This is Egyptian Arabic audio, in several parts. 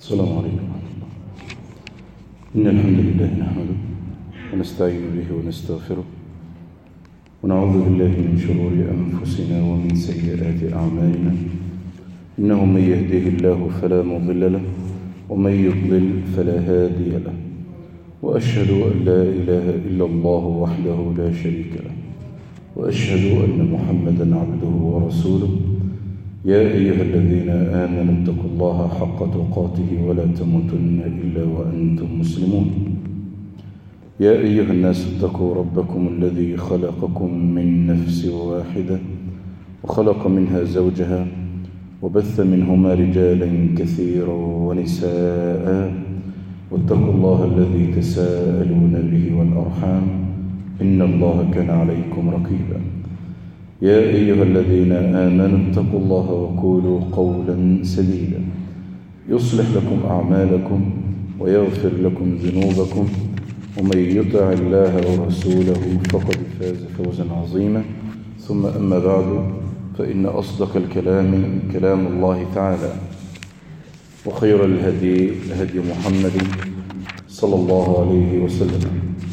السلام عليكم ورحمة الله إن الحمد لله نحمده ونستعين به ونستغفره ونعوذ بالله من شرور أنفسنا ومن سيئات أعمالنا إنه من يهده الله فلا مضل له ومن يضلل فلا هادي له وأشهد أن لا إله إلا الله وحده لا شريك له وأشهد أن محمدا عبده ورسوله يا أيها الذين آمنوا اتقوا الله حق تقاته ولا تموتن إلا وأنتم مسلمون يا أيها الناس اتقوا ربكم الذي خلقكم من نفس واحدة وخلق منها زوجها وبث منهما رجالا كثيرا ونساء واتقوا الله الذي تساءلون به والأرحام إن الله كان عليكم رقيبا يا أيها الذين آمنوا اتقوا الله وقولوا قولا سديدا يصلح لكم أعمالكم ويغفر لكم ذنوبكم ومن يطع الله ورسوله فقد فاز فوزا عظيما ثم أما بعد فإن أصدق الكلام كلام الله تعالى وخير الهدي هدي محمد صلى الله عليه وسلم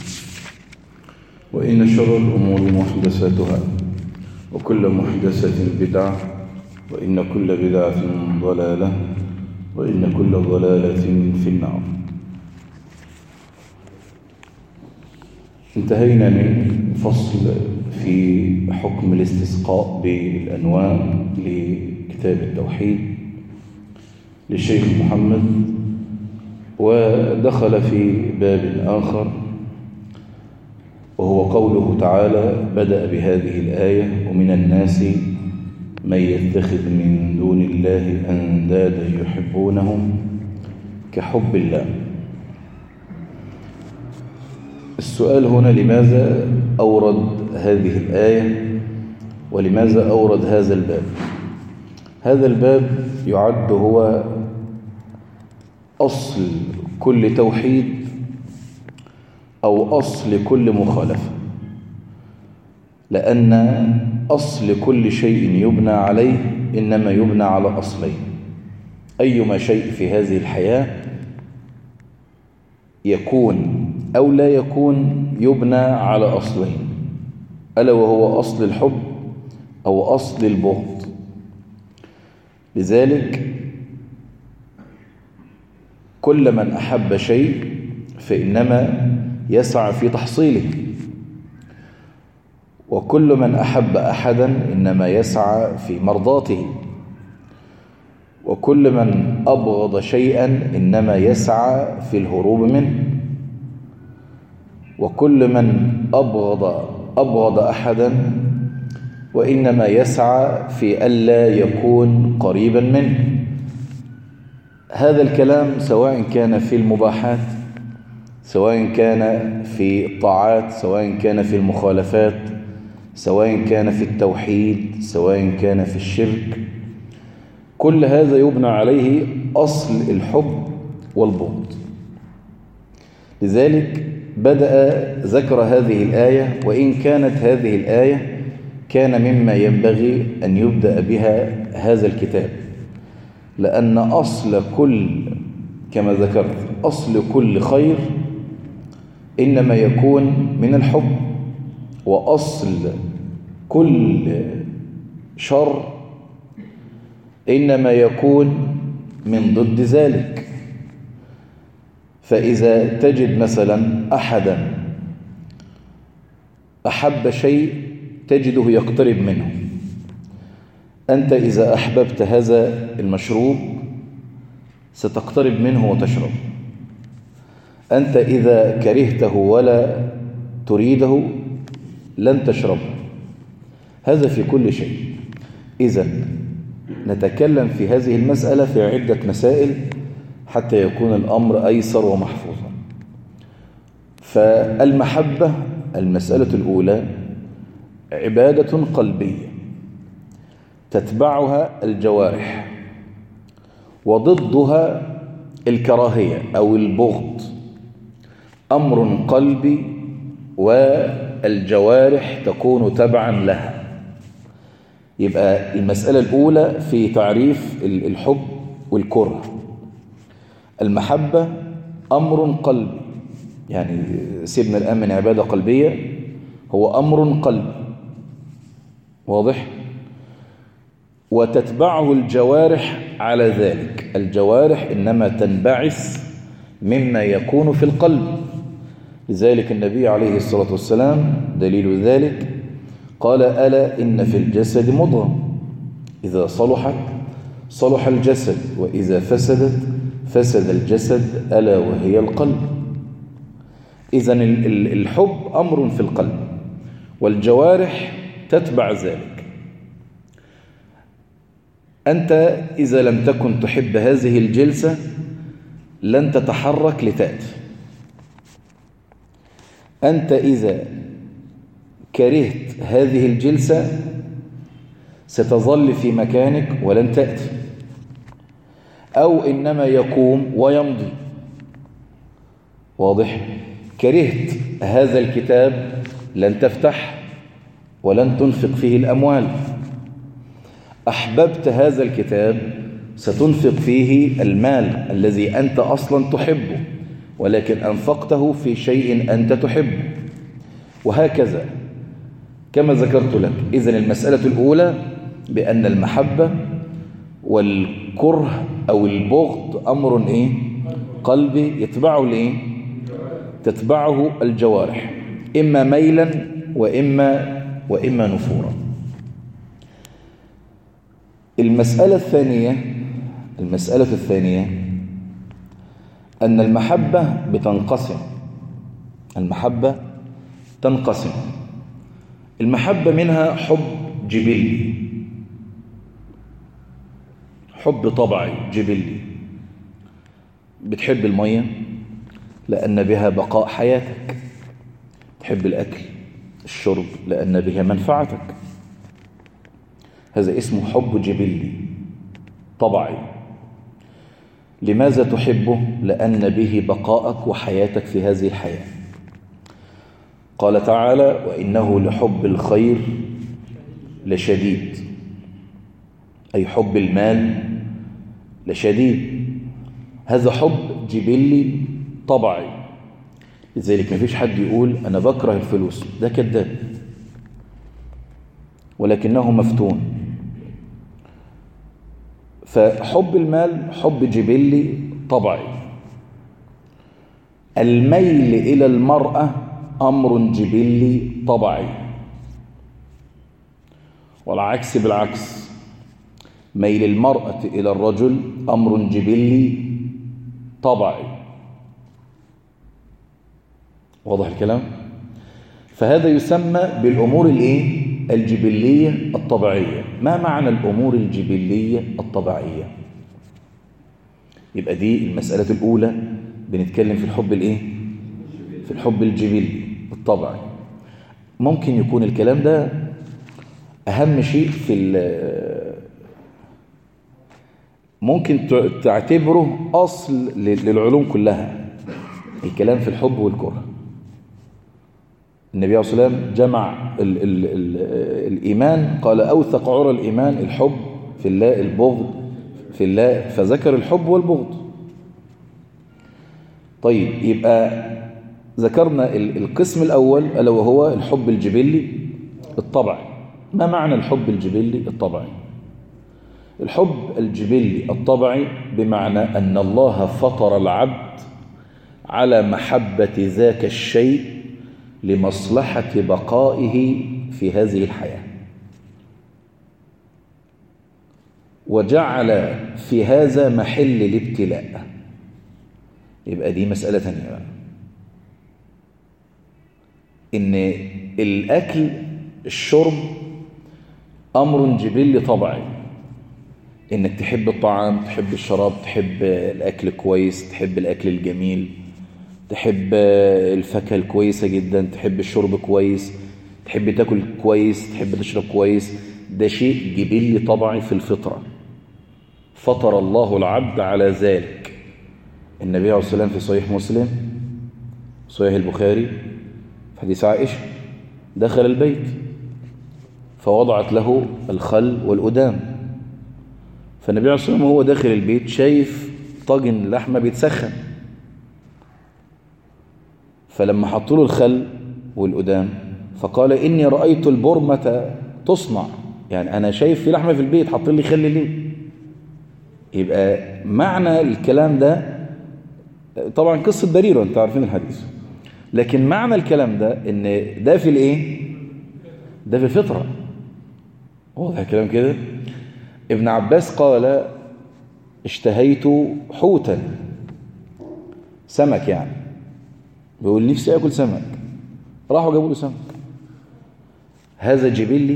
وإن شر الأمور محدثاتها وكل محدثة بدعة وإن كل بدعة ضلالة وإن كل ضلالة في النار انتهينا من فصل في حكم الاستسقاء بالأنواع لكتاب التوحيد للشيخ محمد ودخل في باب آخر وهو قوله تعالى بدأ بهذه الآية ومن الناس من يتخذ من دون الله أندادا يحبونهم كحب الله السؤال هنا لماذا أورد هذه الآية ولماذا أورد هذا الباب هذا الباب يعد هو أصل كل توحيد أو أصل كل مخالفة لأن أصل كل شيء يبنى عليه إنما يبنى على أصلين أيما شيء في هذه الحياة يكون أو لا يكون يبنى على أصلين ألا وهو أصل الحب أو أصل البغض لذلك كل من أحب شيء فإنما يسعى في تحصيله وكل من أحب أحدا إنما يسعى في مرضاته وكل من أبغض شيئا إنما يسعى في الهروب منه وكل من أبغض أبغض أحدا وإنما يسعى في ألا يكون قريبا منه هذا الكلام سواء كان في المباحات سواء كان في الطاعات سواء كان في المخالفات سواء كان في التوحيد سواء كان في الشرك كل هذا يبنى عليه أصل الحب والبغض لذلك بدأ ذكر هذه الآية وإن كانت هذه الآية كان مما ينبغي أن يبدأ بها هذا الكتاب لأن أصل كل كما ذكرت أصل كل خير إنما يكون من الحب وأصل كل شر إنما يكون من ضد ذلك فإذا تجد مثلا أحدا أحب شيء تجده يقترب منه أنت إذا أحببت هذا المشروب ستقترب منه وتشرب أنت إذا كرهته ولا تريده لن تشربه هذا في كل شيء إذا نتكلم في هذه المسألة في عدة مسائل حتى يكون الأمر أيسر ومحفوظا فالمحبة المسألة الأولى عبادة قلبية تتبعها الجوارح وضدها الكراهية أو البغض أمر قلبي والجوارح تكون تبعا لها يبقى المسألة الأولى في تعريف الحب والكره المحبة أمر قلبي يعني سيبنا الآن من عبادة قلبية هو أمر قلبي واضح وتتبعه الجوارح على ذلك الجوارح إنما تنبعث مما يكون في القلب لذلك النبي عليه الصلاة والسلام دليل ذلك قال ألا إن في الجسد مضغة إذا صلحت صلح الجسد وإذا فسدت فسد الجسد ألا وهي القلب إذا الحب أمر في القلب والجوارح تتبع ذلك أنت إذا لم تكن تحب هذه الجلسة لن تتحرك لتأتي أنت إذا كرهت هذه الجلسة ستظل في مكانك ولن تأتي أو إنما يقوم ويمضي واضح كرهت هذا الكتاب لن تفتح ولن تنفق فيه الأموال أحببت هذا الكتاب ستنفق فيه المال الذي أنت أصلا تحبه ولكن أنفقته في شيء أنت تحبه وهكذا كما ذكرت لك إذن المسألة الأولى بأن المحبة والكره أو البغض أمر إيه؟ قلبي يتبعه الإيه؟ تتبعه الجوارح إما ميلا وإما, وإما نفورا المسألة الثانية المسألة الثانية أن المحبة بتنقسم المحبة تنقسم المحبة منها حب جبلي حب طبعي جبلي بتحب المية لأن بها بقاء حياتك تحب الأكل الشرب لأن بها منفعتك هذا اسمه حب جبلي طبعي لماذا تحبه؟ لأن به بقاءك وحياتك في هذه الحياة قال تعالى وإنه لحب الخير لشديد أي حب المال لشديد هذا حب جبلي طبعي لذلك ما فيش حد يقول أنا بكره الفلوس ده كذاب ولكنه مفتون فحب المال حب جبلي طبعي الميل إلى المرأة أمر جبلي طبعي والعكس بالعكس ميل المرأة إلى الرجل أمر جبلي طبعي واضح الكلام فهذا يسمى بالأمور الإيه؟ الجبلية الطبيعية ما معنى الأمور الجبلية الطبيعية يبقى دي المسألة الأولى بنتكلم في الحب الإيه في الحب الجبلي الطبيعي ممكن يكون الكلام ده أهم شيء في ممكن تعتبره أصل للعلوم كلها الكلام في الحب والكره النبي عليه الصلاة والسلام جمع ال ال ال الإيمان قال أوثق عرى الإيمان الحب في الله البغض في الله فذكر الحب والبغض طيب يبقى ذكرنا القسم الأول ألا وهو الحب الجبلي الطبعي ما معنى الحب الجبلي الطبعي الحب الجبلي الطبعي بمعنى أن الله فطر العبد على محبة ذاك الشيء لمصلحة بقائه في هذه الحياة وجعل في هذا محل الابتلاء يبقى دي مسألة ثانية بقى إن الأكل الشرب أمر جبلي طبعي إنك تحب الطعام تحب الشراب تحب الأكل كويس تحب الأكل الجميل تحب الفاكهة الكويسة جدا تحب الشرب كويس تحب تاكل كويس تحب تشرب كويس ده شيء جبلي طبعي في الفطرة فطر الله العبد على ذلك النبي عليه الصلاة والسلام في صحيح مسلم صحيح البخاري في حديث عائشة دخل البيت فوضعت له الخل والأدام فالنبي عليه الصلاة والسلام وهو داخل البيت شايف طاجن لحمة بيتسخن فلما حطوا له الخل والقدام فقال إني رأيت البرمة تصنع يعني أنا شايف في لحمة في البيت حط لي خل ليه يبقى معنى الكلام ده طبعا قصة بريرة انت عارفين الحديث لكن معنى الكلام ده ان ده في الايه ده في الفطرة واضح الكلام كده ابن عباس قال اشتهيت حوتا سمك يعني بيقول نفسي اكل سمك راحوا جابوا له سمك هذا جبلي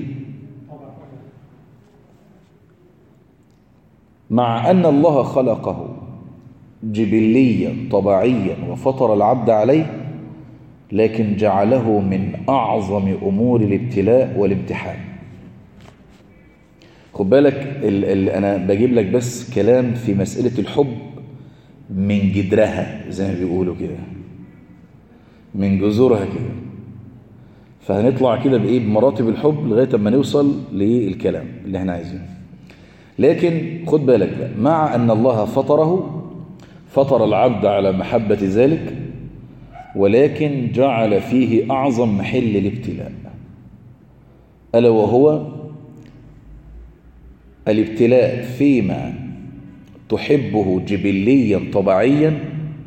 مع أن الله خلقه جبليا طبيعيا وفطر العبد عليه لكن جعله من أعظم أمور الابتلاء والامتحان خد بالك ال ال أنا بجيب لك بس كلام في مسألة الحب من جدرها زي ما بيقولوا كده من جذورها كده فهنطلع كده بإيه بمراتب الحب لغاية ما نوصل للكلام اللي احنا عايزينه لكن خد بالك بقى مع أن الله فطره فطر العبد على محبة ذلك ولكن جعل فيه أعظم محل الابتلاء ألا وهو الابتلاء فيما تحبه جبليا طبيعيا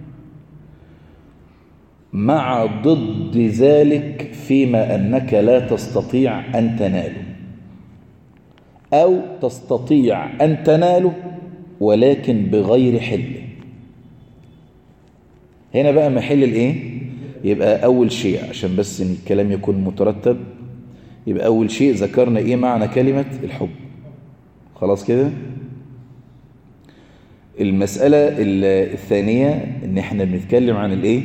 مع ضد ذلك فيما أنك لا تستطيع أن تناله أو تستطيع أن تناله ولكن بغير حله هنا بقى محل الايه يبقى أول شيء عشان بس إن الكلام يكون مترتب يبقى أول شيء ذكرنا إيه معنى كلمة الحب خلاص كده المسألة الثانية إن إحنا بنتكلم عن الإيه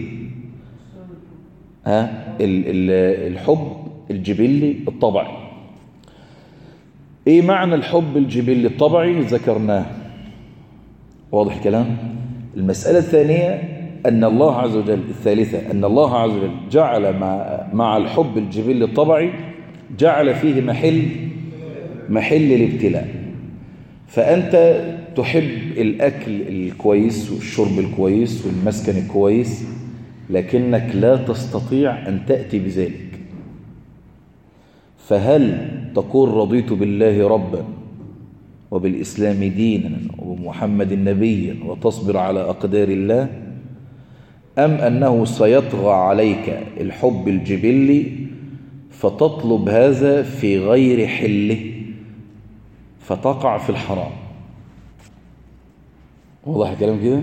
ها الحب الجبلي الطبعي إيه معنى الحب الجبلي الطبعي ذكرناه واضح الكلام المسألة الثانية أن الله عز وجل الثالثة أن الله عز وجل جعل مع, مع الحب الجبلي الطبعي جعل فيه محل محل الابتلاء فأنت تحب الأكل الكويس والشرب الكويس والمسكن الكويس لكنك لا تستطيع أن تأتي بذلك فهل تقول رضيت بالله ربا وبالإسلام دينا وبمحمد نبيا وتصبر على أقدار الله أم أنه سيطغى عليك الحب الجبلي فتطلب هذا في غير حله فتقع في الحرام واضح الكلام كده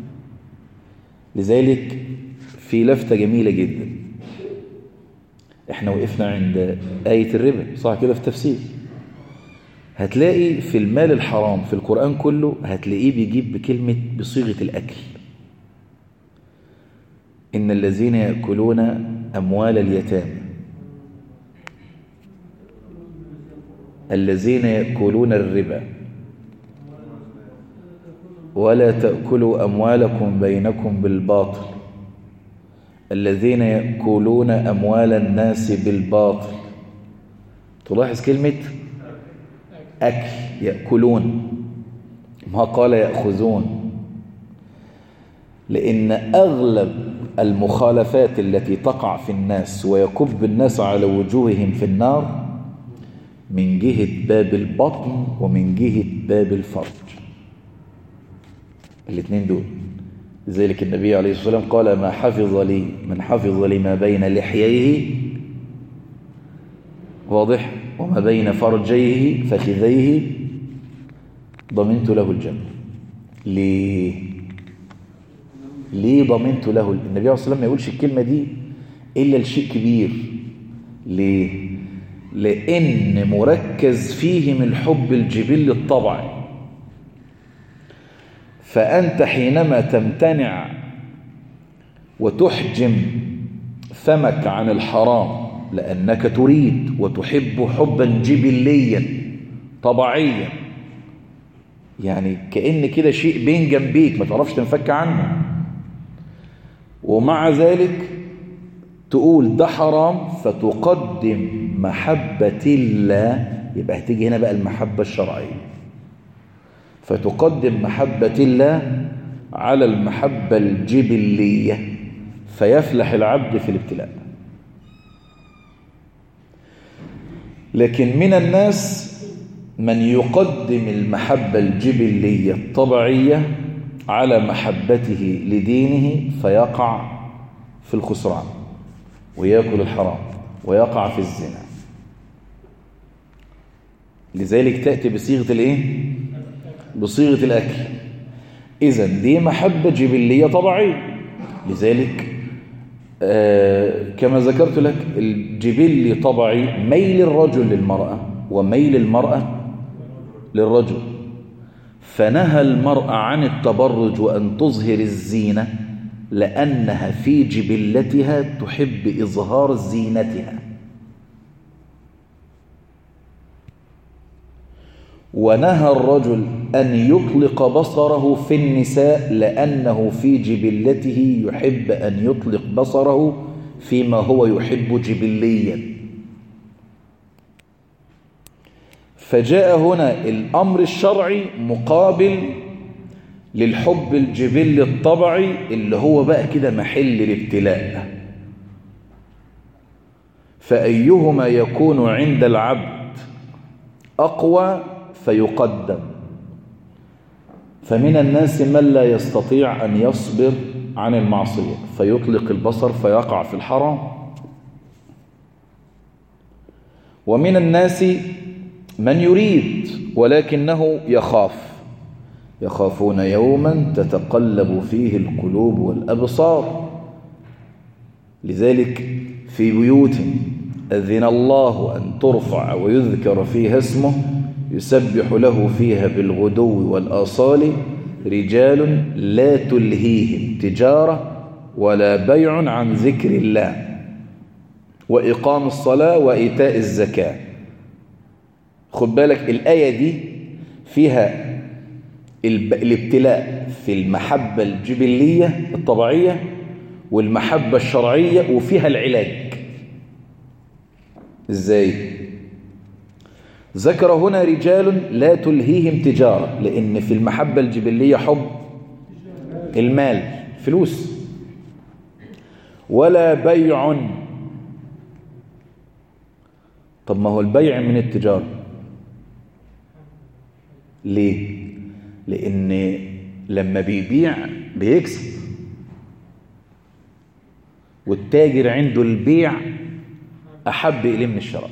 لذلك في لفتة جميلة جدا احنا وقفنا عند آية الربا صح كده في تفسير هتلاقي في المال الحرام في القرآن كله هتلاقيه بيجيب بكلمة بصيغة الأكل إن الذين يأكلون أموال اليتامى الذين يأكلون الربا ولا تأكلوا أموالكم بينكم بالباطل الذين يأكلون أموال الناس بالباطل تلاحظ كلمة أكل يأكلون ما قال يأخذون لأن أغلب المخالفات التي تقع في الناس ويكب الناس على وجوههم في النار من جهة باب البطن ومن جهة باب الفرج الاثنين دول لذلك النبي عليه الصلاة والسلام قال ما حفظ لي من حفظ لي ما بين لحييه واضح وما بين فرجيه فخذيه ضمنت له الجنة ليه ليه ضمنت له النبي عليه الصلاة والسلام ما يقولش الكلمة دي إلا لشيء كبير ليه لأن مركز فيهم الحب الجبلي الطبعي فأنت حينما تمتنع وتحجم فمك عن الحرام لأنك تريد وتحب حبا جبليا طبيعيا يعني كأن كده شيء بين جنبيك ما تعرفش تنفك عنه ومع ذلك تقول ده حرام فتقدم محبة الله يبقى هتيجي هنا بقى المحبة الشرعية فتقدم محبة الله على المحبة الجبلية فيفلح العبد في الابتلاء لكن من الناس من يقدم المحبة الجبلية الطبيعية على محبته لدينه فيقع في الخسران ويأكل الحرام ويقع في الزنا لذلك تأتي بصيغة الايه بصيغة الأكل إذا دي محبة جبلية طبيعية لذلك آه كما ذكرت لك الجبلي طبيعي ميل الرجل للمرأة وميل المرأة للرجل فنهى المرأة عن التبرج وأن تظهر الزينة لأنها في جبلتها تحب إظهار زينتها ونهى الرجل أن يطلق بصره في النساء لأنه في جبلته يحب أن يطلق بصره فيما هو يحب جبليا فجاء هنا الأمر الشرعي مقابل للحب الجبلي الطبعي اللي هو بقى كده محل الابتلاء فأيهما يكون عند العبد أقوى فيقدم فمن الناس من لا يستطيع أن يصبر عن المعصية فيطلق البصر فيقع في الحرام ومن الناس من يريد ولكنه يخاف يخافون يوما تتقلب فيه القلوب والأبصار لذلك في بيوت أذن الله أن ترفع ويذكر فيها اسمه يسبح له فيها بالغدو والآصال رجال لا تلهيهم تجارة ولا بيع عن ذكر الله وإقام الصلاة وإيتاء الزكاة خد بالك الآية دي فيها الابتلاء في المحبة الجبلية الطبيعية والمحبة الشرعية وفيها العلاج ازاي ذكر هنا رجال لا تلهيهم تجارة لأن في المحبة الجبلية حب المال فلوس ولا بيع طب ما هو البيع من التجارة ليه لأن لما بيبيع بيكسب والتاجر عنده البيع أحب إليه من الشراء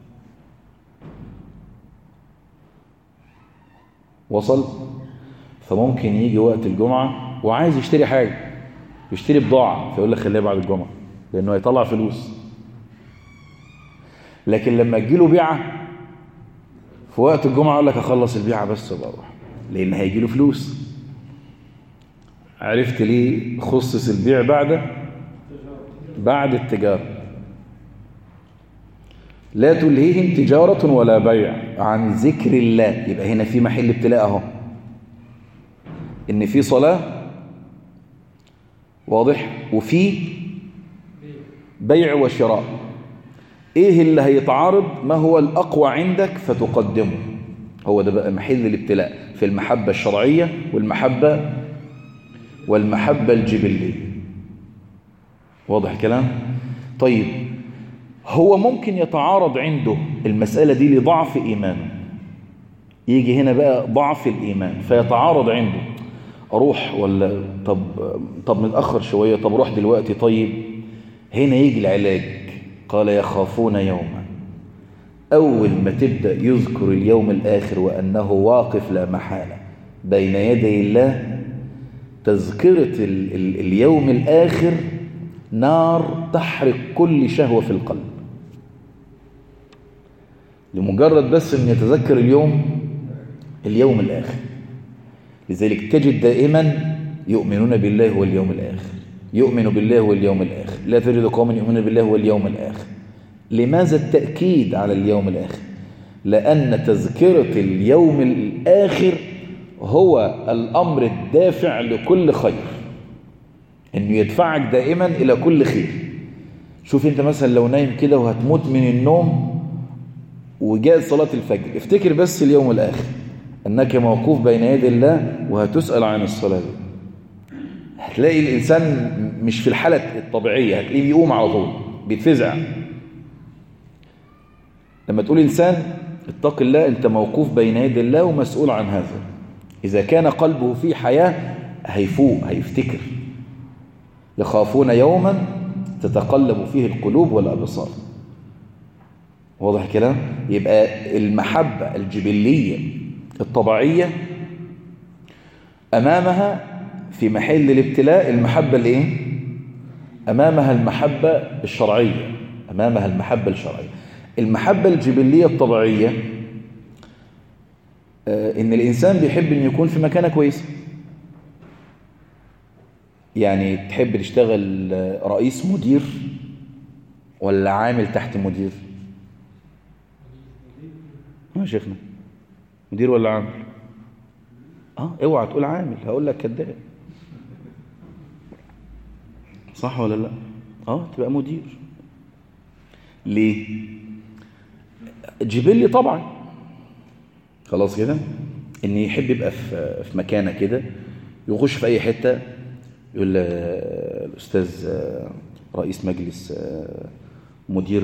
وصل فممكن يجي وقت الجمعة وعايز يشتري حاجة يشتري بضاعة فيقول لك خليها بعد الجمعة لأنه هيطلع فلوس لكن لما تجيله بيعة في وقت الجمعة يقول لك أخلص البيعة بس وبروح لأن هيجيله فلوس عرفت ليه خصص البيع بعد بعد التجارة لا تلهيهم تجارة ولا بيع عن ذكر الله يبقى هنا في محل ابتلاء اهو ان في صلاة واضح وفي بيع وشراء ايه اللي هيتعارض ما هو الاقوى عندك فتقدمه هو ده بقى محل الابتلاء في المحبة الشرعية والمحبة والمحبة الجبلية واضح الكلام طيب هو ممكن يتعارض عنده المسألة دي لضعف إيمانه يجي هنا بقى ضعف الإيمان فيتعارض عنده أروح ولا طب طب متأخر شوية طب روح دلوقتي طيب هنا يجي العلاج قال يخافون يوما أول ما تبدأ يذكر اليوم الآخر وأنه واقف لا محالة بين يدي الله تذكرة ال ال اليوم الآخر نار تحرق كل شهوة في القلب لمجرد بس أن يتذكر اليوم اليوم الآخر لذلك تجد دائما يؤمنون بالله واليوم الآخر يؤمن بالله واليوم الآخر لا تجد قوما يؤمنون بالله واليوم الآخر لماذا التأكيد على اليوم الآخر لأن تذكرة اليوم الآخر هو الأمر الدافع لكل خير أنه يدفعك دائما إلى كل خير شوف أنت مثلا لو نايم كده وهتموت من النوم وجاء صلاة الفجر افتكر بس اليوم الآخر أنك موقوف بين يدي الله وهتسأل عن الصلاة دي هتلاقي الإنسان مش في الحالة الطبيعية هتلاقيه بيقوم على طول بيتفزع لما تقول إنسان اتق الله أنت موقوف بين يدي الله ومسؤول عن هذا إذا كان قلبه فيه حياة هيفوق هيفتكر يخافون يوما تتقلب فيه القلوب والأبصار واضح الكلام يبقى المحبة الجبلية الطبيعية أمامها في محل الابتلاء المحبة الايه أمامها المحبة الشرعية أمامها المحبة الشرعية المحبة الجبلية الطبيعية آه، إن الإنسان بيحب أن يكون في مكانة كويسة يعني تحب تشتغل رئيس مدير ولا عامل تحت مدير يا شيخنا مدير ولا عامل اه اوعى تقول عامل هقول لك كذاب صح ولا لا اه تبقى مدير ليه جبلي طبعا خلاص كده ان يحب يبقى في في مكانه كده يخش في اي حته يقول الاستاذ رئيس مجلس مدير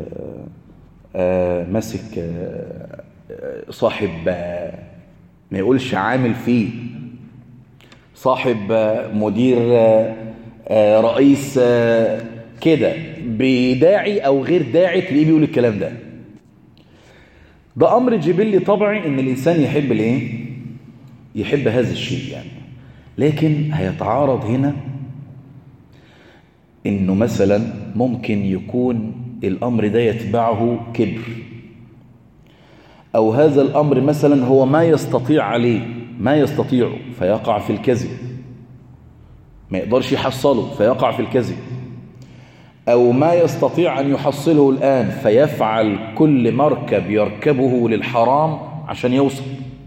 ماسك صاحب ما يقولش عامل فيه صاحب مدير رئيس كده بداعي او غير داعي تلاقيه بيقول الكلام ده ده امر جبلي طبعي ان الانسان يحب الايه يحب هذا الشيء يعني لكن هيتعارض هنا انه مثلا ممكن يكون الامر ده يتبعه كبر او هذا الامر مثلا هو ما يستطيع عليه ما يستطيعه فيقع في الكذب ما يقدرش يحصله فيقع في الكذب أو ما يستطيع أن يحصله الآن فيفعل كل مركب يركبه للحرام عشان يوصل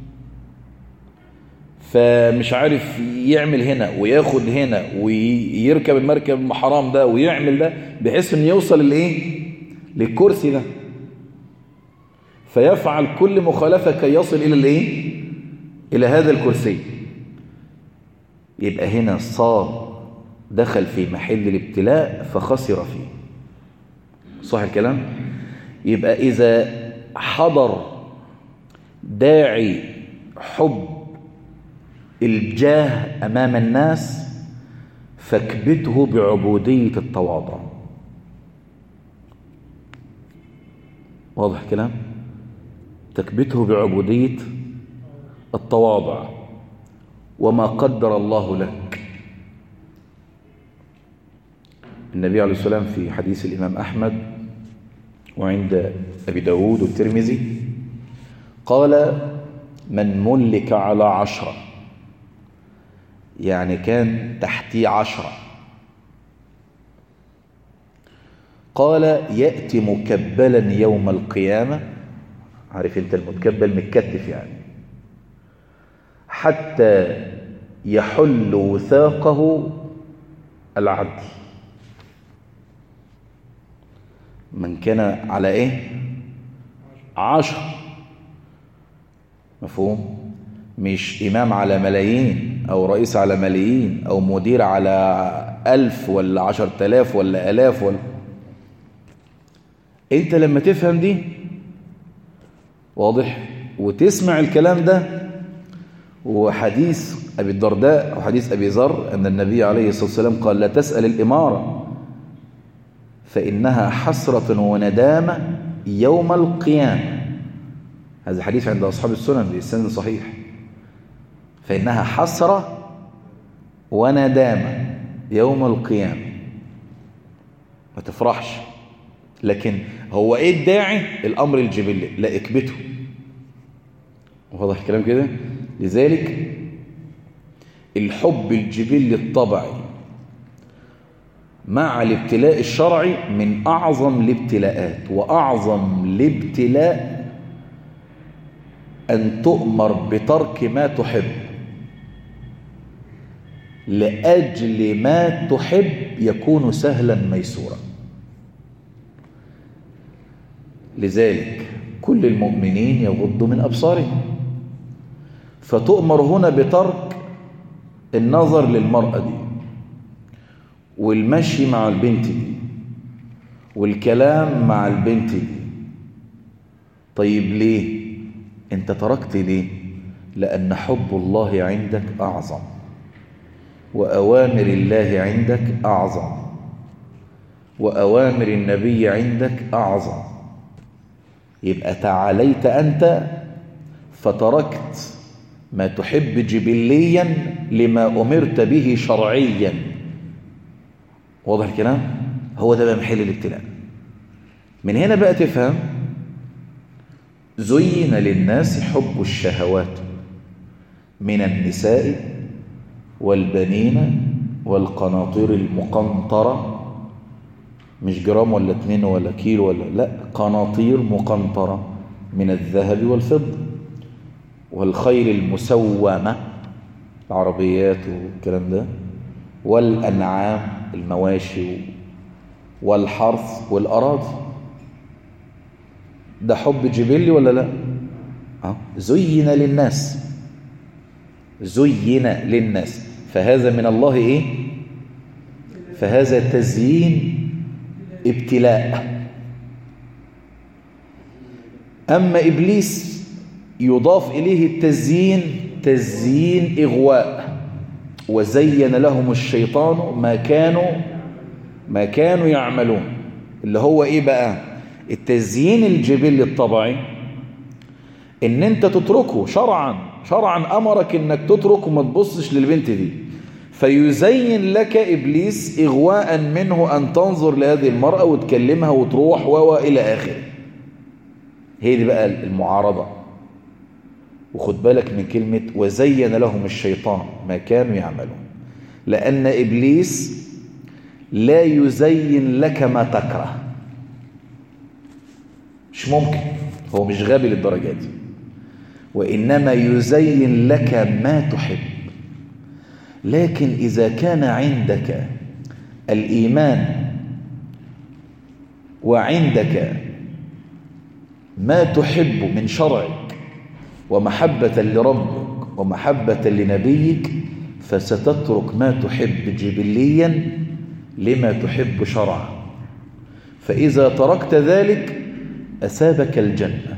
فمش عارف يعمل هنا وياخد هنا ويركب المركب الحرام ده ويعمل ده بحيث انه يوصل للايه للكرسي ده فيفعل كل مخالفة كي يصل إلى الايه إلى هذا الكرسي يبقى هنا صار دخل في محل الابتلاء فخسر فيه صح الكلام يبقى إذا حضر داعي حب الجاه أمام الناس فاكبته بعبودية التواضع واضح الكلام تكبته بعبودية التواضع وما قدر الله لك النبي عليه السلام في حديث الإمام أحمد وعند أبي داود والترمذي قال من ملك على عشرة يعني كان تحتي عشرة قال يأتي مكبلا يوم القيامة عارف انت المتكبل متكتف يعني حتى يحل وثاقه العدل من كان على ايه عشر مفهوم مش إمام على ملايين أو رئيس على ملايين أو مدير على ألف ولا عشر تلاف ولا ألاف ولا أنت لما تفهم دي واضح وتسمع الكلام ده وحديث أبي الدرداء وحديث أبي ذر أن النبي عليه الصلاة والسلام قال لا تسأل الإمارة فإنها حسرة وندامة يوم القيامة هذا حديث عند أصحاب السنن بإسناد صحيح فإنها حسرة وندامة يوم القيامة ما تفرحش لكن هو ايه الداعي الامر الجبلي لا اكبته واضح الكلام كده لذلك الحب الجبلي الطبعي مع الابتلاء الشرعي من اعظم الابتلاءات واعظم الابتلاء ان تؤمر بترك ما تحب لاجل ما تحب يكون سهلا ميسورا لذلك كل المؤمنين يغضوا من أبصارهم فتؤمر هنا بترك النظر للمرأة دي والمشي مع البنت دي والكلام مع البنت دي طيب ليه انت تركت ليه لأن حب الله عندك أعظم وأوامر الله عندك أعظم وأوامر النبي عندك أعظم يبقى تعاليت أنت فتركت ما تحب جبليا لما أمرت به شرعيا واضح الكلام هو ده بقى محل الابتلاء من هنا بقى تفهم زين للناس حب الشهوات من النساء والبنين والقناطير المقنطرة مش جرام ولا اتنين ولا كيلو ولا لا قناطير مقنطرة من الذهب والفضة والخيل المسومة العربيات والكلام ده والأنعام المواشي والحرث والأراضي ده حب جبلي ولا لا أه؟ زين للناس زين للناس فهذا من الله إيه فهذا تزيين ابتلاء أما إبليس يضاف إليه التزيين تزيين إغواء وزين لهم الشيطان ما كانوا ما كانوا يعملون اللي هو إيه بقى التزيين الجبلي الطبيعي إن أنت تتركه شرعا شرعا أمرك إنك تترك وما تبصش للبنت دي فيزين لك إبليس إغواء منه أن تنظر لهذه المرأة وتكلمها وتروح و إلى آخره هي دي بقى المعارضة وخد بالك من كلمة وزين لهم الشيطان ما كانوا يعملون لأن إبليس لا يزين لك ما تكره مش ممكن هو مش غبي للدرجة دي وإنما يزين لك ما تحب لكن إذا كان عندك الإيمان وعندك ما تحب من شرعك ومحبة لربك ومحبة لنبيك فستترك ما تحب جبليا لما تحب شرعا فإذا تركت ذلك أسابك الجنة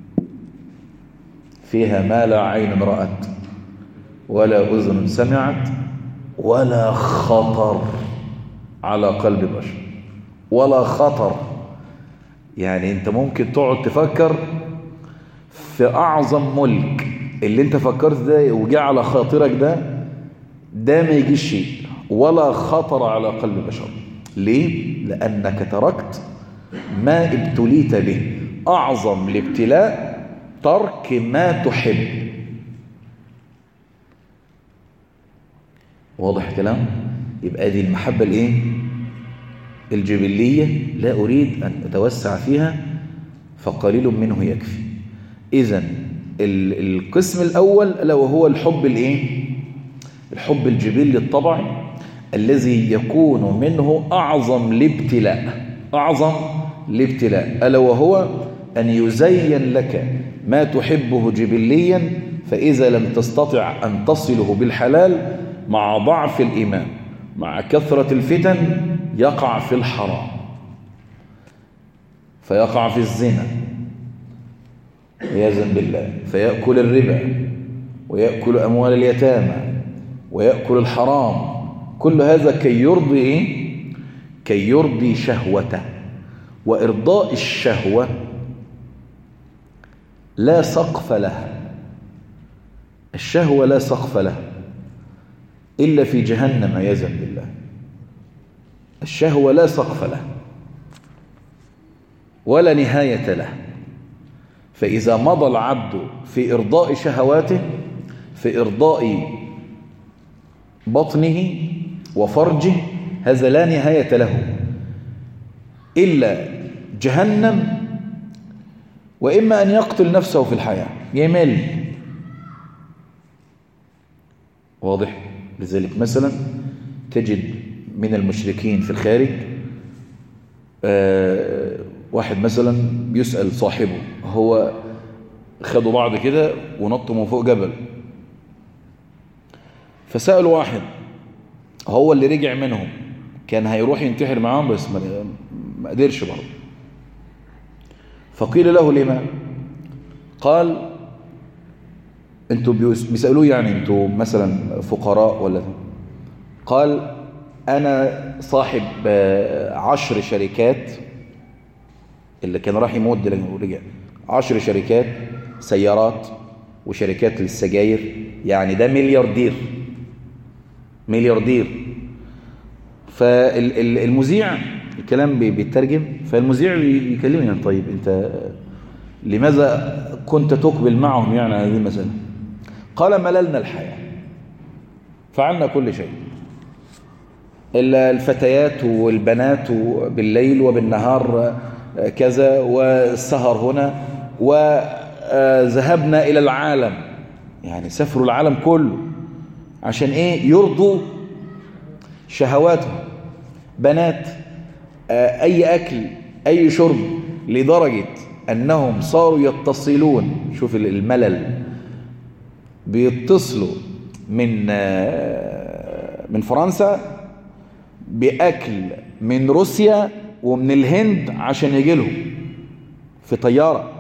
فيها ما لا عين رأت ولا أذن سمعت ولا خطر على قلب بشر ولا خطر يعني انت ممكن تقعد تفكر في أعظم ملك اللي انت فكرت ده وجاء على خاطرك ده ده ما يجيش شيء ولا خطر على قلب بشر ليه؟ لأنك تركت ما ابتليت به أعظم الابتلاء ترك ما تحب واضح الكلام يبقى دي المحبة الايه الجبلية لا أريد أن أتوسع فيها فقليل منه يكفي إذا القسم الأول ألا وهو الحب الايه الحب الجبلي الطبعي الذي يكون منه أعظم الابتلاء أعظم الابتلاء ألا وهو أن يزين لك ما تحبه جبليا فإذا لم تستطع أن تصله بالحلال مع ضعف الإيمان مع كثرة الفتن يقع في الحرام فيقع في الزنا عياذا بالله فيأكل الربا ويأكل أموال اليتامى ويأكل الحرام كل هذا كي يرضي إيه؟ كي يرضي شهوته وإرضاء الشهوة لا سقف لها الشهوة لا سقف لها إلا في جهنم عياذا بالله الشهوة لا سقف له ولا نهاية له فإذا مضى العبد في إرضاء شهواته في إرضاء بطنه وفرجه هذا لا نهاية له إلا جهنم وإما أن يقتل نفسه في الحياة يمل واضح لذلك مثلا تجد من المشركين في الخارج آه واحد مثلا يسأل صاحبه هو خدوا بعض كده ونطوا من فوق جبل فسألوا واحد هو اللي رجع منهم كان هيروح ينتحر معاهم بس ما قدرش برضه فقيل له لما قال انتوا بيسألوه يعني انتوا مثلا فقراء ولا قال انا صاحب عشر شركات اللي كان راح يموت ورجع عشر شركات سيارات وشركات للسجاير يعني ده ملياردير ملياردير فالمذيع الكلام بيترجم فالمذيع بيكلمني يعني طيب انت لماذا كنت تقبل معهم يعني هذه المسألة قال مللنا الحياة فعلنا كل شيء الفتيات والبنات بالليل وبالنهار كذا والسهر هنا وذهبنا إلى العالم يعني سافروا العالم كله عشان إيه يرضوا شهواتهم بنات أي أكل أي شرب لدرجة أنهم صاروا يتصلون شوف الملل بيتصلوا من من فرنسا بأكل من روسيا ومن الهند عشان يجي لهم في طيارة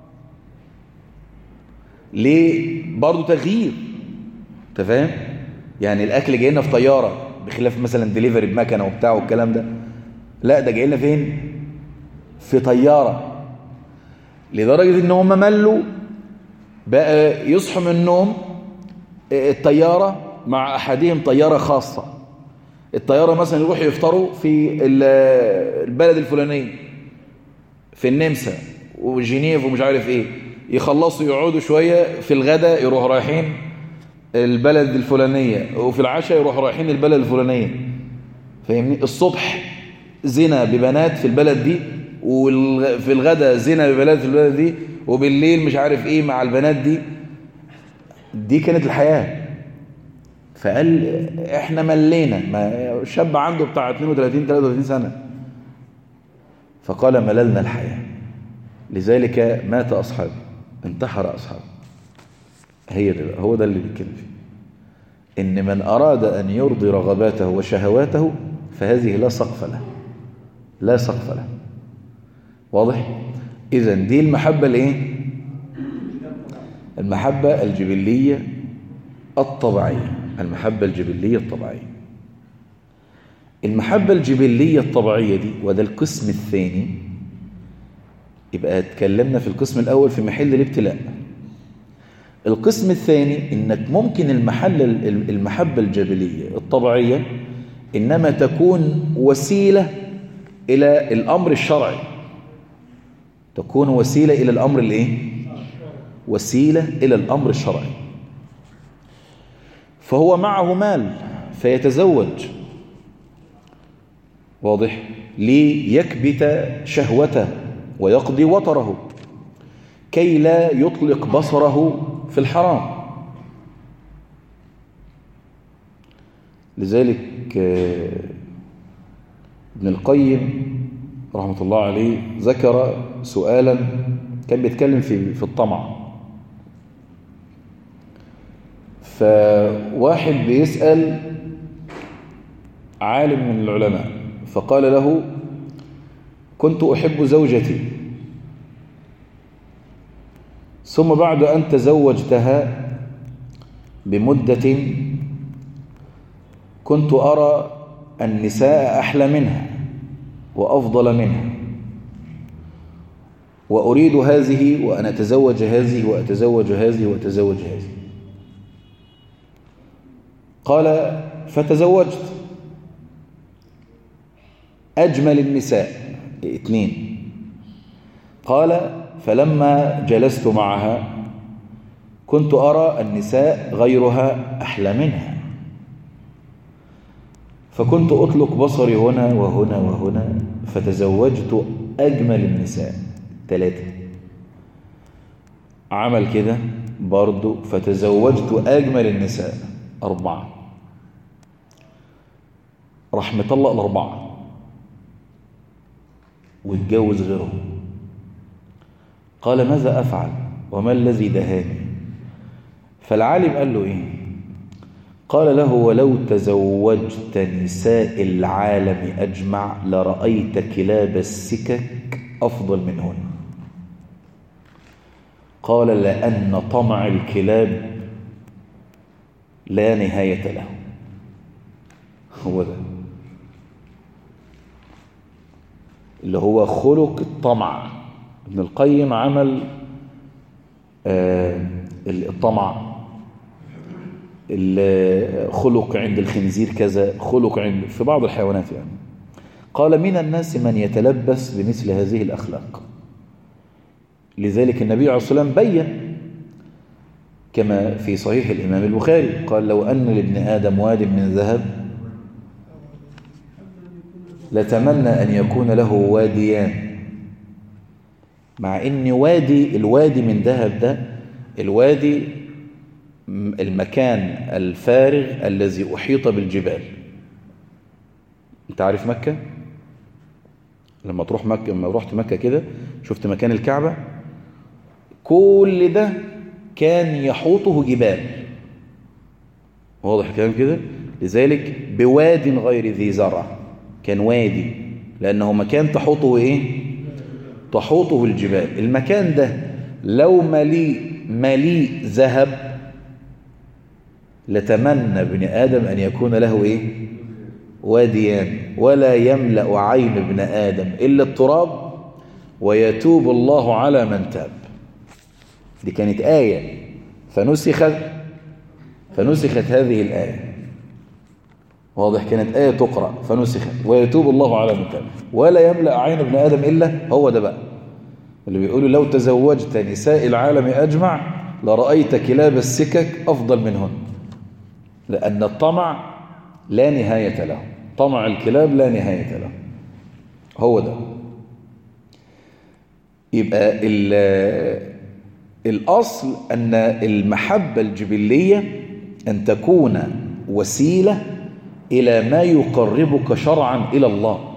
ليه برضو تغيير انت فاهم يعني الاكل جاي لنا في طياره بخلاف مثلا ديليفري بمكنه وبتاع والكلام ده لا ده جاي لنا فين في طياره لدرجه ان هم ملوا بقى يصحوا من النوم الطياره مع احدهم طياره خاصه الطياره مثلا يروحوا يفطروا في البلد الفلانيه في النمسا وجنيف ومش عارف ايه يخلصوا يقعدوا شوية في الغداء يروحوا رايحين البلد الفلانية وفي العشاء يروحوا رايحين البلد الفلانية فاهمني الصبح زنا ببنات في البلد دي وفي الغداء زنا ببنات في البلد دي وبالليل مش عارف ايه مع البنات دي دي كانت الحياة فقال احنا ملينا ما شاب عنده بتاع 32 33 سنة فقال مللنا الحياة لذلك مات أصحابه انتحر أصحابه هي ده هو ده اللي بيتكلم فيه إن من أراد أن يرضي رغباته وشهواته فهذه لا سقف له لا سقف له واضح إذا دي المحبة الإيه المحبة الجبلية الطبيعية المحبة الجبلية الطبيعية المحبة الجبلية الطبيعية دي وده القسم الثاني يبقى اتكلمنا في القسم الأول في محل الابتلاء القسم الثاني انك ممكن المحل المحبة الجبلية الطبيعية إنما تكون وسيلة إلى الأمر الشرعي تكون وسيلة إلى الأمر الإيه؟ وسيلة إلى الأمر الشرعي فهو معه مال فيتزوج واضح ليكبت شهوته ويقضي وطره كي لا يطلق بصره في الحرام لذلك ابن القيم رحمة الله عليه ذكر سؤالا كان بيتكلم في في الطمع فواحد بيسأل عالم من العلماء فقال له كنت أحب زوجتي ثم بعد أن تزوجتها بمدة كنت أرى النساء أحلى منها وأفضل منها وأريد هذه وأن أتزوج هذه وأتزوج هذه وأتزوج هذه قال فتزوجت أجمل النساء اثنين قال فلما جلست معها كنت أرى النساء غيرها أحلى منها فكنت أطلق بصري هنا وهنا وهنا فتزوجت أجمل النساء ثلاثة عمل كده برضو فتزوجت أجمل النساء أربعة راح مطلق الأربعة واتجوز غيرهم قال ماذا أفعل وما الذي دهاني فالعالم قال له إيه قال له ولو تزوجت نساء العالم أجمع لرأيت كلاب السكك أفضل منهن قال لأن طمع الكلاب لا نهاية له هو ده اللي هو خلق الطمع ابن القيم عمل آه الطمع خلق عند الخنزير كذا خلق عند في بعض الحيوانات يعني قال من الناس من يتلبس بمثل هذه الأخلاق لذلك النبي عليه الصلاة والسلام بين كما في صحيح الإمام البخاري قال لو أن لابن آدم واد من ذهب لتمنى أن يكون له واديان مع أن وادي الوادي من ذهب ده الوادي المكان الفارغ الذي أحيط بالجبال انت عارف مكة لما تروح مكة لما رحت مكة كده شفت مكان الكعبة كل ده كان يحوطه جبال واضح الكلام كده لذلك بواد غير ذي زرع كان وادي لأنه مكان تحوطه إيه تحوطه الجبال المكان ده لو مليء مليء ذهب لتمنى ابن آدم أن يكون له إيه واديان ولا يملأ عين ابن آدم إلا التراب ويتوب الله على من تاب دي كانت آية فنسخت فنسخت هذه الآية واضح كانت آية تقرأ فنسخت ويتوب الله على من تاب ولا يملأ عين ابن آدم إلا هو ده بقى اللي بيقولوا لو تزوجت نساء العالم أجمع لرأيت كلاب السكك أفضل منهن لأن الطمع لا نهاية له طمع الكلاب لا نهاية له هو ده يبقى الأصل أن المحبة الجبلية أن تكون وسيلة إلى ما يقربك شرعا إلى الله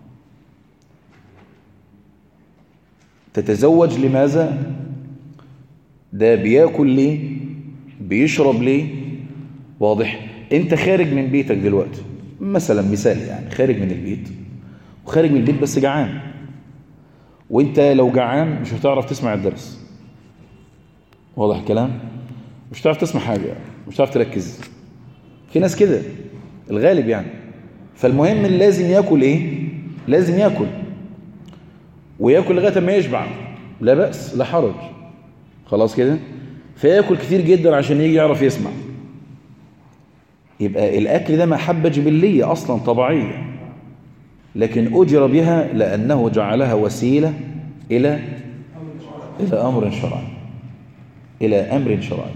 تتزوج لماذا ده بياكل ليه بيشرب ليه واضح انت خارج من بيتك دلوقتي مثلا مثال يعني خارج من البيت وخارج من البيت بس جعان وانت لو جعان مش هتعرف تسمع الدرس واضح الكلام مش هتعرف تسمع حاجة مش هتعرف تركز في ناس كده الغالب يعني فالمهم لازم ياكل ايه لازم ياكل وياكل لغايه ما يشبع لا بأس لا حرج خلاص كده فياكل كتير جدا عشان يجي يعرف يسمع يبقى الأكل ده محبة جبلية أصلا طبيعية لكن أجر بها لأنه جعلها وسيلة إلى إلى أمر شرعي إلى أمر شرعي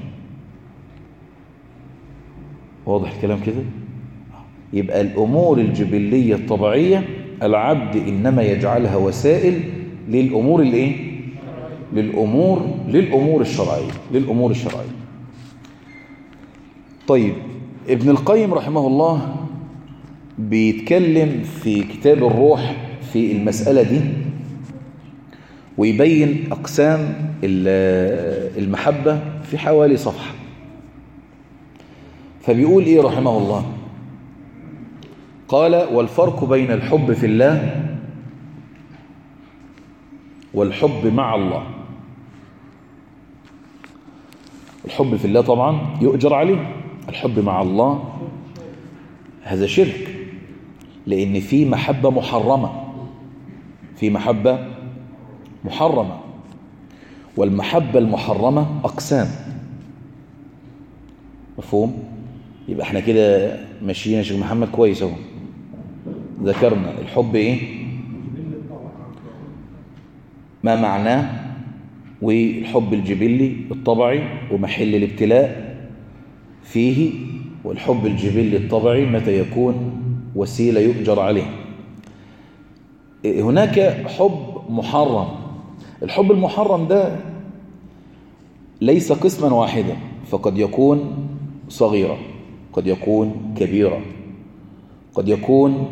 واضح الكلام كده يبقى الأمور الجبلية الطبيعية العبد إنما يجعلها وسائل للأمور الإيه؟ للأمور للأمور الشرعية للأمور الشرعية طيب ابن القيم رحمه الله بيتكلم في كتاب الروح في المسألة دي ويبين أقسام المحبة في حوالي صفحة فبيقول إيه رحمه الله قال والفرق بين الحب في الله والحب مع الله الحب في الله طبعا يؤجر عليه الحب مع الله هذا شرك لأن في محبة محرمة في محبة محرمة والمحبة المحرمة أقسام مفهوم يبقى احنا كده ماشيين يا شيخ محمد كويس اهو ذكرنا الحب ايه ما معناه والحب الجبلي الطبعي ومحل الابتلاء فيه والحب الجبلي الطبعي متى يكون وسيلة يؤجر عليه هناك حب محرم الحب المحرم ده ليس قسما واحدا فقد يكون صغيرة قد يكون كبيرة قد يكون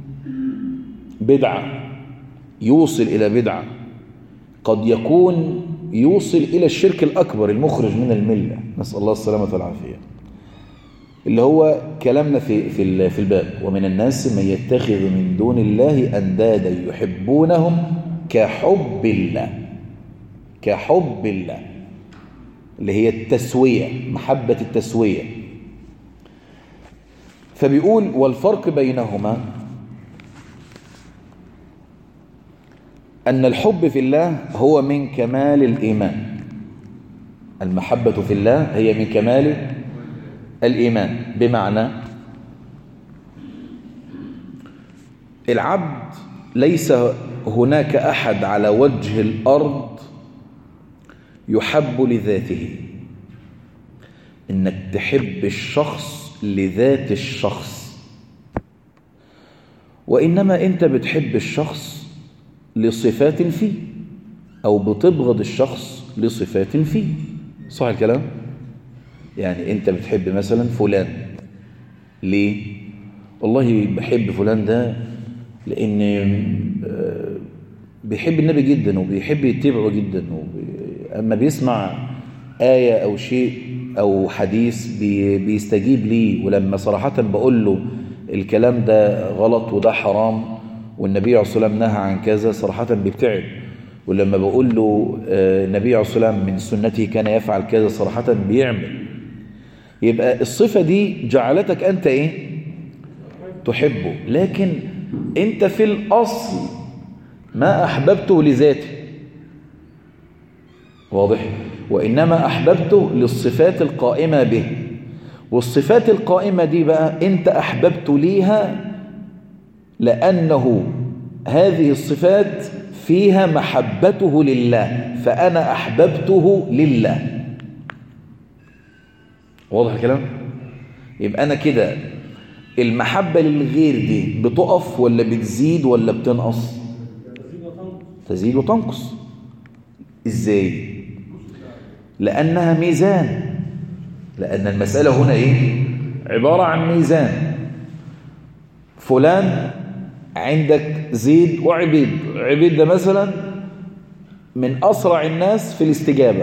بدعة يوصل إلى بدعة قد يكون يوصل إلى الشرك الأكبر المخرج من الملة نسأل الله السلامة والعافية اللي هو كلامنا في في في الباب ومن الناس من يتخذ من دون الله اندادا يحبونهم كحب الله كحب الله اللي هي التسويه محبه التسويه فبيقول والفرق بينهما أن الحب في الله هو من كمال الإيمان المحبة في الله هي من كمال الإيمان بمعنى العبد ليس هناك أحد على وجه الأرض يحب لذاته إنك تحب الشخص لذات الشخص وإنما أنت بتحب الشخص لصفات فيه أو بتبغض الشخص لصفات فيه صح الكلام؟ يعني أنت بتحب مثلا فلان ليه؟ والله بحب فلان ده لأن بيحب النبي جدا وبيحب يتبعه جدا أما بيسمع آية أو شيء أو حديث بيستجيب ليه ولما صراحة بقول له الكلام ده غلط وده حرام والنبي عليه الصلاة والسلام نهى عن كذا صراحة بيبتعد ولما بقول له النبي عليه الصلاة والسلام من سنته كان يفعل كذا صراحة بيعمل يبقى الصفة دي جعلتك أنت إيه تحبه لكن أنت في الأصل ما أحببته لذاته واضح وإنما أحببته للصفات القائمة به والصفات القائمة دي بقى أنت أحببت ليها لأنه هذه الصفات فيها محبته لله فأنا أحببته لله واضح الكلام يبقى أنا كده المحبة للغير دي بتقف ولا بتزيد ولا بتنقص تزيد وتنقص ازاي لأنها ميزان لأن المسألة هنا إيه عبارة عن ميزان فلان عندك زيد وعبيد عبيد ده مثلا من أسرع الناس في الاستجابة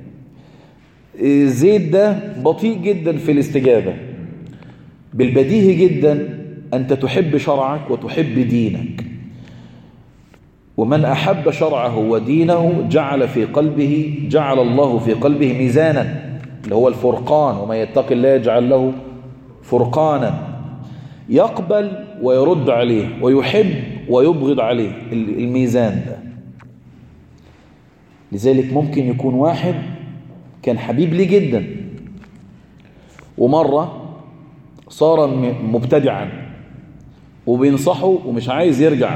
زيد ده بطيء جدا في الاستجابة بالبديهي جدا أنت تحب شرعك وتحب دينك ومن أحب شرعه ودينه جعل في قلبه جعل الله في قلبه ميزانا اللي هو الفرقان وما يتق الله يجعل له فرقانا يقبل ويرد عليه ويحب ويبغض عليه الميزان ده لذلك ممكن يكون واحد كان حبيب لي جدا ومرة صار مبتدعا وبينصحه ومش عايز يرجع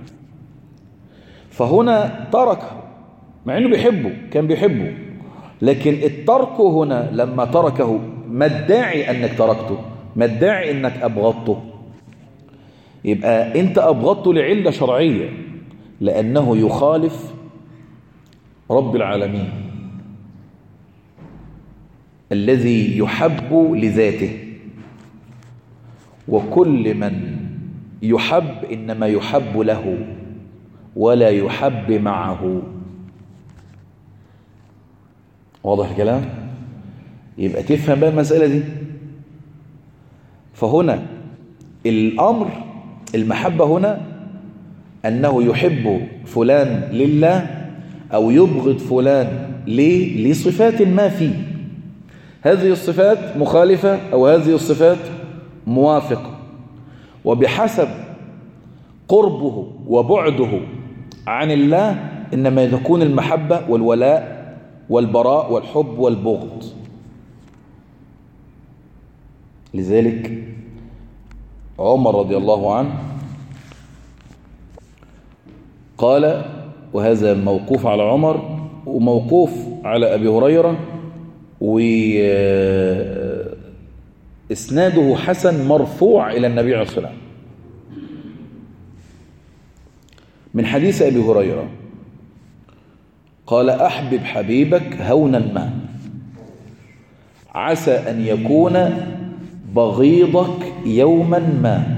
فهنا تركه مع انه بيحبه كان بيحبه لكن الترك هنا لما تركه ما الداعي انك تركته ما الداعي انك ابغضته يبقى انت ابغضته لعله شرعيه لانه يخالف رب العالمين الذي يحب لذاته وكل من يحب انما يحب له ولا يحب معه واضح الكلام يبقى تفهم بقى المسألة دي فهنا الأمر المحبة هنا أنه يحب فلان لله أو يبغض فلان ليه لصفات ما فيه هذه الصفات مخالفة أو هذه الصفات موافقة وبحسب قربه وبعده عن الله إنما تكون المحبة والولاء والبراء والحب والبغض لذلك عمر رضي الله عنه قال وهذا موقوف على عمر وموقوف على أبي هريرة وإسناده حسن مرفوع إلى النبي عليه الصلاة والسلام من حديث أبي هريرة قال أحبب حبيبك هونا ما عسى أن يكون بغيضك يوما ما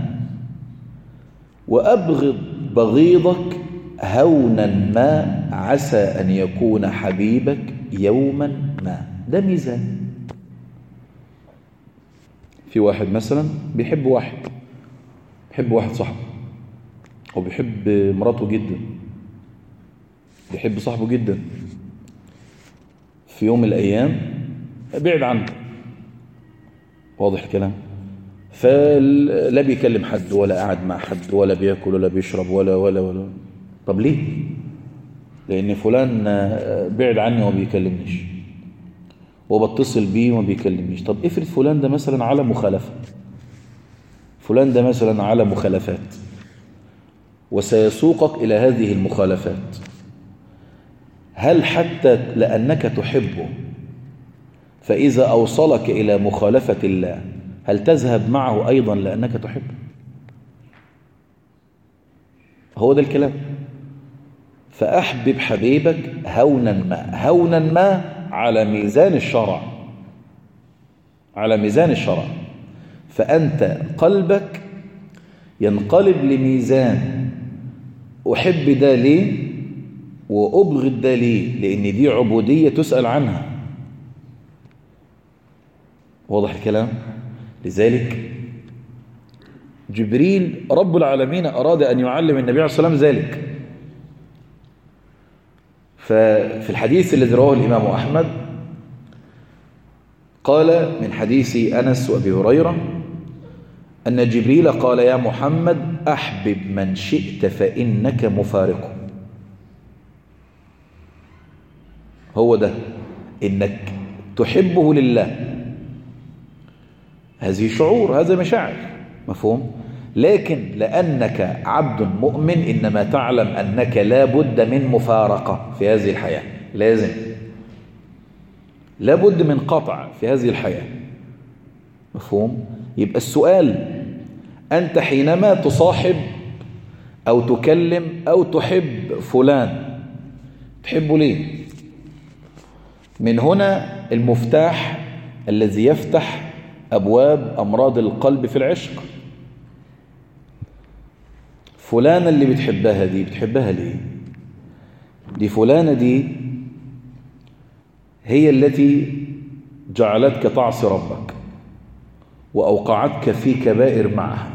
وأبغض بغيضك هونا ما عسى أن يكون حبيبك يوما ما ده ميزان في واحد مثلا بيحب واحد بيحب واحد صاحبه وبيحب مراته جدا بيحب صاحبه جدا في يوم من الأيام بعد عنه واضح الكلام فلا بيكلم حد ولا قاعد مع حد ولا بياكل ولا بيشرب ولا ولا ولا طب ليه لان فلان بعد عني وما بيكلمنيش وبتصل بيه وما بيكلمنيش طب افرض فلان ده مثلا على مخالفه فلان ده مثلا على مخالفات وسيسوقك الى هذه المخالفات هل حتى لانك تحبه فاذا اوصلك الى مخالفه الله هل تذهب معه أيضا لأنك تحبه هو ده الكلام فأحبب حبيبك هونا ما هونا ما على ميزان الشرع على ميزان الشرع فأنت قلبك ينقلب لميزان أحب ده ليه وأبغض ده ليه لأن دي عبودية تسأل عنها واضح الكلام؟ لذلك جبريل رب العالمين أراد أن يعلم النبي عليه الصلاة والسلام ذلك ففي الحديث الذي رواه الإمام أحمد قال من حديث أنس وأبي هريرة أن جبريل قال يا محمد أحبب من شئت فإنك مفارقه هو ده إنك تحبه لله هذه شعور هذا مشاعر مفهوم لكن لأنك عبد مؤمن إنما تعلم أنك لا بد من مفارقة في هذه الحياة لازم لا بد من قطع في هذه الحياة مفهوم يبقى السؤال أنت حينما تصاحب أو تكلم أو تحب فلان تحبه ليه من هنا المفتاح الذي يفتح أبواب أمراض القلب في العشق فلانة اللي بتحبها دي بتحبها ليه دي فلانة دي هي التي جعلتك تعصي ربك وأوقعتك في كبائر معها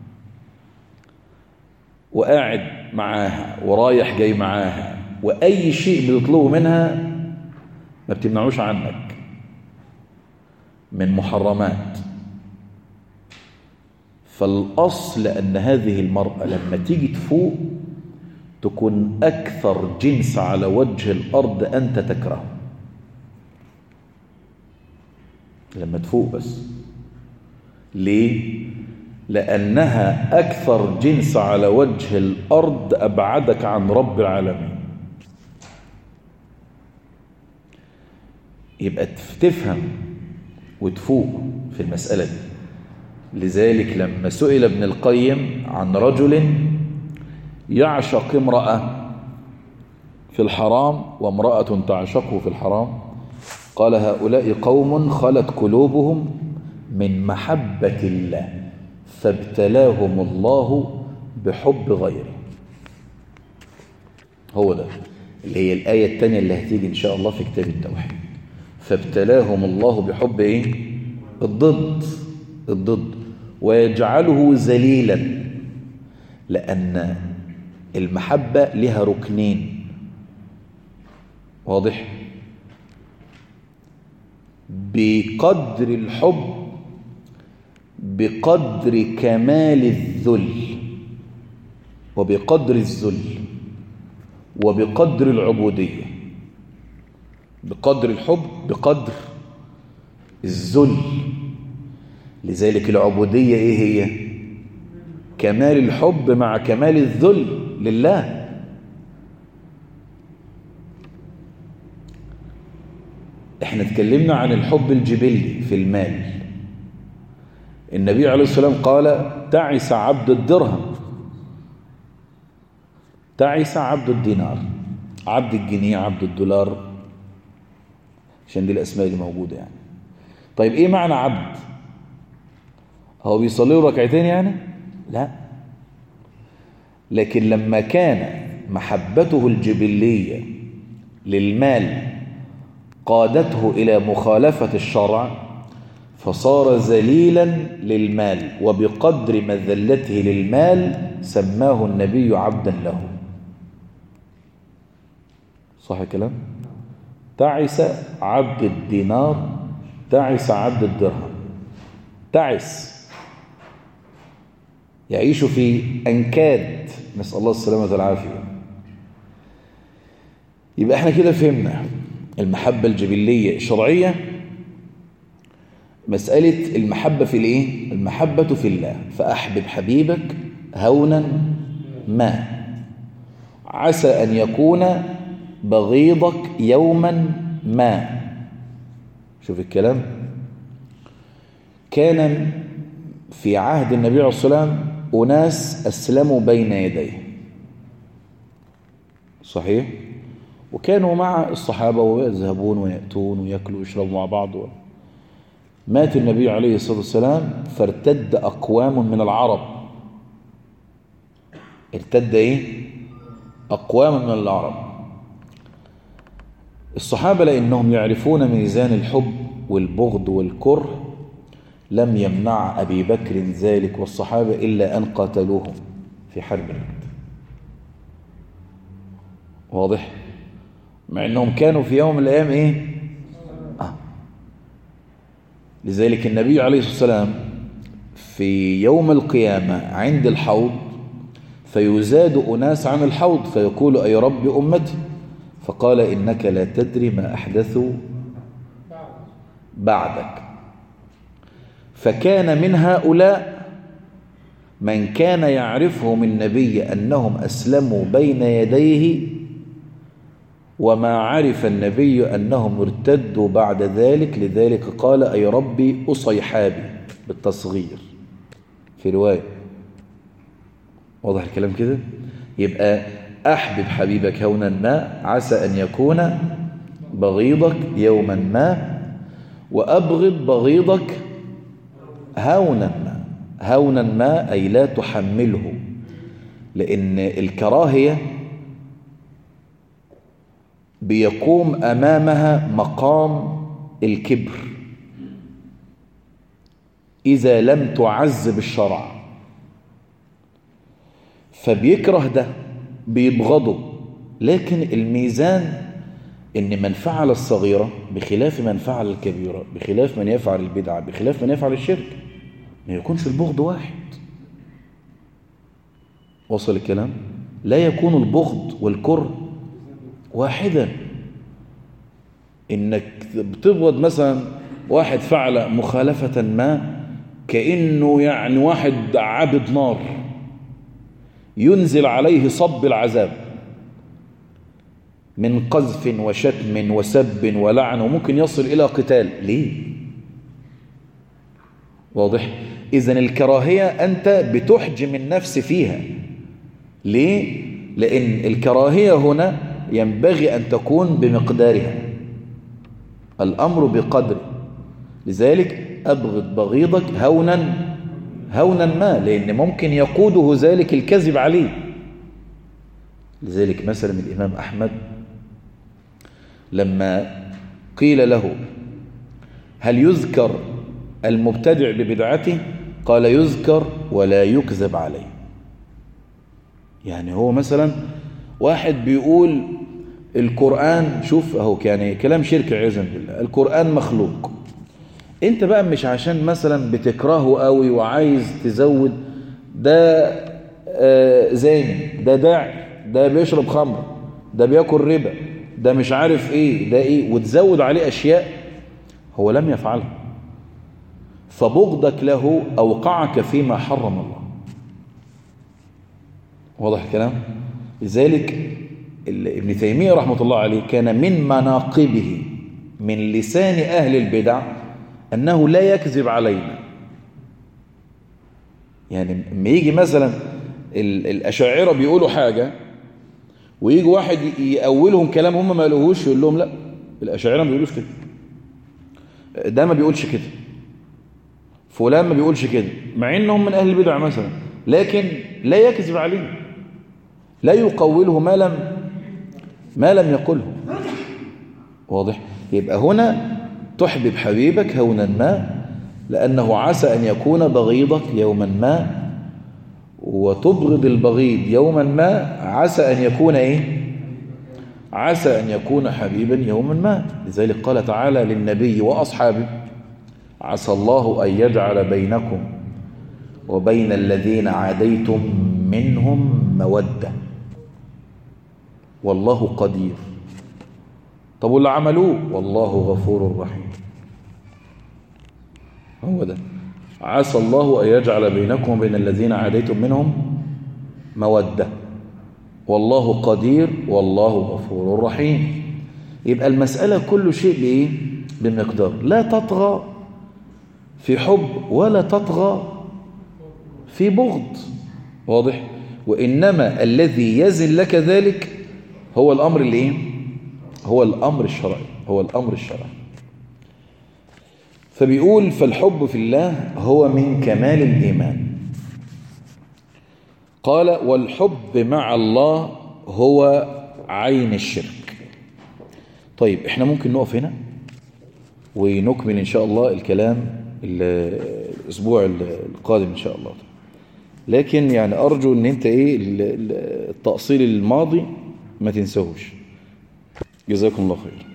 وقاعد معاها ورايح جاي معاها وأي شيء بتطلبه منها ما بتمنعوش عنك من محرمات فالأصل أن هذه المرأة لما تيجي تفوق تكون أكثر جنس على وجه الأرض أنت تكرهه لما تفوق بس ليه؟ لأنها أكثر جنس على وجه الأرض أبعدك عن رب العالمين يبقى تفهم وتفوق في المسألة دي لذلك لما سئل ابن القيم عن رجل يعشق امرأة في الحرام وامرأة تعشقه في الحرام قال هؤلاء قوم خلت قلوبهم من محبة الله فابتلاهم الله بحب غيره هو ده اللي هي الآية الثانية اللي هتيجي إن شاء الله في كتاب التوحيد فابتلاهم الله بحب إيه؟ الضد الضد ويجعله ذليلا لأن المحبة لها ركنين واضح بقدر الحب بقدر كمال الذل وبقدر الذل وبقدر العبودية بقدر الحب بقدر الذل لذلك العبودية ايه هي كمال الحب مع كمال الذل لله احنا اتكلمنا عن الحب الجبلي في المال النبي عليه الصلاة والسلام قال تعس عبد الدرهم تعس عبد الدينار عبد الجنيه عبد الدولار عشان دي الأسماء اللي موجودة يعني طيب ايه معنى عبد هو بيصلي له ركعتين يعني لا لكن لما كان محبته الجبلية للمال قادته إلى مخالفة الشرع فصار ذليلا للمال وبقدر مذلته للمال سماه النبي عبدا له صح الكلام تعس عبد الدينار تعس عبد الدرهم تعس يعيش في أنكاد نسأل الله السلامة والعافية يبقى احنا كده فهمنا المحبة الجبلية الشرعية مسألة المحبة في الايه المحبة في الله فأحبب حبيبك هونا ما عسى أن يكون بغيضك يوما ما شوف الكلام كان في عهد النبي عليه الصلاة والسلام أناس أسلموا بين يديه صحيح وكانوا مع الصحابة ويذهبون ويأتون ويأكلوا ويشربوا مع بعض مات النبي عليه الصلاة والسلام فارتد أقوام من العرب ارتد إيه؟ أقوام من العرب الصحابة لأنهم يعرفون ميزان الحب والبغض والكره لم يمنع أبي بكر ذلك والصحابة إلا أن قاتلوهم في حرب الرد واضح مع أنهم كانوا في يوم من الأيام إيه آه. لذلك النبي عليه الصلاة والسلام في يوم القيامة عند الحوض فيزاد أناس عن الحوض فيقول أي رب أمتي فقال إنك لا تدري ما أحدثوا بعدك فكان من هؤلاء من كان يعرفهم النبي أنهم أسلموا بين يديه وما عرف النبي أنهم ارتدوا بعد ذلك لذلك قال أي ربي أصيحابي بالتصغير في رواية واضح الكلام كده يبقى أحبب حبيبك هونا ما عسى أن يكون بغيضك يوما ما وأبغض بغيضك هونا ما هونا ما أي لا تحمله لأن الكراهية بيقوم أمامها مقام الكبر إذا لم تعذب الشرع فبيكره ده بيبغضه لكن الميزان ان من فعل الصغيرة بخلاف من فعل الكبيرة بخلاف من يفعل البدعة بخلاف من يفعل الشرك ما يكونش البغض واحد وصل الكلام لا يكون البغض والكره واحدا انك بتبغض مثلا واحد فعل مخالفة ما كأنه يعني واحد عابد نار ينزل عليه صب العذاب من قذف وشتم وسب ولعن وممكن يصل إلى قتال ليه؟ واضح؟ إذا الكراهية أنت بتحجم النفس فيها ليه؟ لأن الكراهية هنا ينبغي أن تكون بمقدارها الأمر بقدر لذلك أبغض بغيضك هونا هونا ما لأن ممكن يقوده ذلك الكذب عليه لذلك مثلا الإمام أحمد لما قيل له هل يذكر المبتدع ببدعته قال يذكر ولا يكذب عليه يعني هو مثلا واحد بيقول القرآن شوف اهو يعني كلام شرك عياذا بالله القرآن مخلوق انت بقى مش عشان مثلا بتكرهه قوي وعايز تزود ده آه زاني ده داعي ده بيشرب خمر ده بياكل ربا ده مش عارف ايه ده ايه وتزود عليه اشياء هو لم يفعلها فبغضك له اوقعك فيما حرم الله واضح الكلام لذلك ابن تيمية رحمة الله عليه كان من مناقبه من لسان أهل البدع أنه لا يكذب علينا يعني لما يجي مثلا الأشاعرة بيقولوا حاجة ويجي واحد يأولهم كلام هم ما قالوهوش يقول لهم لا الأشاعرة ما بيقولوش كده ده ما بيقولش كده فلان ما بيقولش كده مع انهم من أهل البدع مثلا لكن لا يكذب عليه لا يقوله ما لم ما لم يقله واضح يبقى هنا تحبب حبيبك هونا ما لأنه عسى أن يكون بغيضك يوما ما وتبغض البغيض يوما ما عسى أن يكون إيه عسى أن يكون حبيبا يوما ما لذلك قال تعالى للنبي وأصحابه عسى الله أن يجعل بينكم وبين الذين عاديتم منهم مودة والله قدير طب واللي عملوه والله غفور رحيم هو ده عسى الله أن يجعل بينكم وبين الذين عاديتم منهم مودة والله قدير والله غفور رحيم يبقى المسألة كل شيء بإيه؟ بمقدار لا تطغى في حب ولا تطغى في بغض واضح وإنما الذي يزن لك ذلك هو الأمر اللي هو الأمر الشرعي هو الأمر الشرعي فبيقول فالحب في الله هو من كمال الإيمان قال والحب مع الله هو عين الشرك طيب احنا ممكن نقف هنا ونكمل ان شاء الله الكلام الاسبوع القادم ان شاء الله لكن يعني ارجو ان انت ايه التأصيل الماضي ما تنساهوش جزاكم الله خير